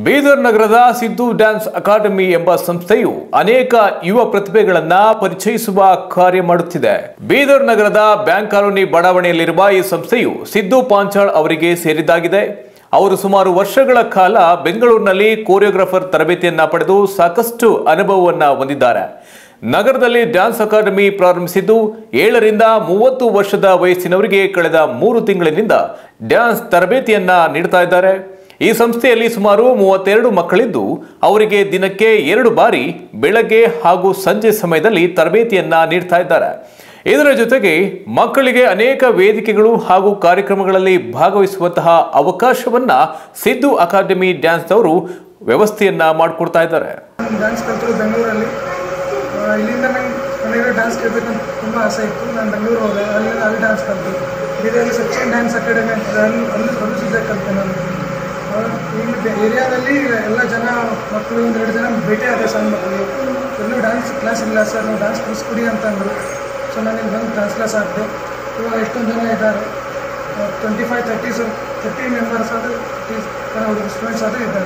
ಬೀದರ್ ನಗರದ Siddu dance academy ಎಂಬ ಸಂಸ್ಥೆಯು ಅನೇಕ ಯುವ ಪ್ರತಿಭೆಗಳನ್ನ ಪರಿಚಯಿಸುವ ಕಾರ್ಯ ಮಾಡುತ್ತಿದೆ ಬೀದರ್ ನಗರದ ಬ್ಯಾಂಕ್ ಕಾಲೋನಿ ಬಡಾವಣೆಯಲ್ಲಿರುವ ಈ ಸಂಸ್ಥೆಯು ಸಿದ್ದು ಪಾಂಚಾಳ್ ಅವರಿಗೆ ಸೇರಿದ್ದಾಗಿದೆ ಅವರು ಸುಮಾರು ವರ್ಷಗಳ ಕಾಲ ಬೆಂಗಳೂರಿನಲ್ಲಿ ಕೋರಿಯೋಗ್ರಾಫರ್ ತರಬೇತಿಯನ್ನ ಪಡೆದು ಸಾಕಷ್ಟು ಅನುಭವವನ್ನ ಹೊಂದಿದ್ದಾರೆ ನಗರದಲ್ಲಿ ಡ್ಯಾನ್ಸ್ ಅಕಾಡೆಮಿ ಪ್ರಾರಂಭಿಸಿದ್ದು ಏಳರಿಂದ ಮೂವತ್ತು ವರ್ಷದ ವಯಸ್ಸಿನವರಿಗೆ ಕಳೆದ ಮೂರು ತಿಂಗಳಿನಿಂದ ಡ್ಯಾನ್ಸ್ ತರಬೇತಿಯನ್ನ ನೀಡ್ತಾ ಇದ್ದಾರೆ ಈ ಸಂಸ್ಥೆಯಲ್ಲಿ ಸುಮಾರು ಮೂವತ್ತೆರಡು ಮಕ್ಕಳಿದ್ದು ಅವರಿಗೆ ದಿನಕ್ಕೆ ಎರಡು ಬಾರಿ ಬೆಳಗ್ಗೆ ಹಾಗೂ ಸಂಜೆ ಸಮಯದಲ್ಲಿ ತರಬೇತಿಯನ್ನ ನೀಡ್ತಾ ಇದ್ದಾರೆ ಇದರ ಜೊತೆಗೆ ಮಕ್ಕಳಿಗೆ ಅನೇಕ ವೇದಿಕೆಗಳು ಹಾಗೂ ಕಾರ್ಯಕ್ರಮಗಳಲ್ಲಿ ಭಾಗವಹಿಸುವಂತಹ ಅವಕಾಶವನ್ನ ಸಿದ್ದು ಅಕಾಡೆಮಿ ಡ್ಯಾನ್ಸ್ ಅವರು ವ್ಯವಸ್ಥೆಯನ್ನ ಮಾಡಿಕೊಡ್ತಾ ಇದ್ದಾರೆ ನಾನು ಡ್ಯಾನ್ಸ್ ಕಲ್ತಿರೋ ಬೆಂಗಳೂರಲ್ಲಿ ಆ, ಇಲ್ಲಿಂದ ನಂಗೆ ನನಗೆ ಡ್ಯಾನ್ಸ್ ಕಲಿಬೇಕಂತ ತುಂಬ ಆಸೆ ಇತ್ತು ನಾನು ಬೆಂಗಳೂರು ಹೋದೆ ಅಲ್ಲಿಂದ ಅಲ್ಲಿ ಡ್ಯಾನ್ಸ್ ಕಲಿತೆ ಬೀದರಲ್ಲಿ ಸಚಿನ್ ಡ್ಯಾನ್ಸ್ ಅಕಾಡೆಮಿ ಅಂತ ಅಲ್ಲಿ ಅಲ್ಲಿ ಪ್ರೊಡ್ಯೂಸರ್ ಕಲಿತೆ ನಾನು ಆ, ಇಲ್ಲಿ ಬೆ- ಏರಿಯಾದಲ್ಲಿ ಎಲ್ಲ ಜನ ಮಕ್ಕಳು ಒಂದು ಎರಡು ಜನ ಭೇಟಿ ಆದೆ ಸಣ್ಣ ಮಕ್ಕಳು ಎಲ್ಲೂ ಡ್ಯಾನ್ಸ್ ಕ್ಲಾಸ್ ಇಲ್ಲ ಸರ್ ನೀವು ಡ್ಯಾನ್ಸ್ ಕಲಿಸ್ಕೊಡಿ ಅಂತಂದರು ಸೊ ನಾನು ಇಲ್ಲಿ ಬಂದು ಡ್ಯಾನ್ಸ್ ಕ್ಲಾಸ್ ಹಾಕಿದೆ ಇವಾಗ ಎಷ್ಟೊಂದು ಜನ ಇದ್ದಾರೆ twenty five thirty so thirty members ಅದು ಸ್ಟೂಡೆಂಟ್ಸ್ ಅದು ಇದ್ದಾರೆ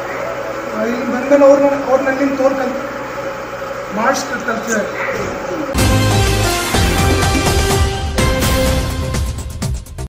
ಆ, ಇಲ್ಲಿ ಬಂದಮೇಲೆ ಅವ್ರು ಅವ್ರು ನನ್ನಿಂದ ತೋರ್ ಕಲ್ ಮಾಡಿಸ್ ಕಲ್ತಿದ್ದಾರೆ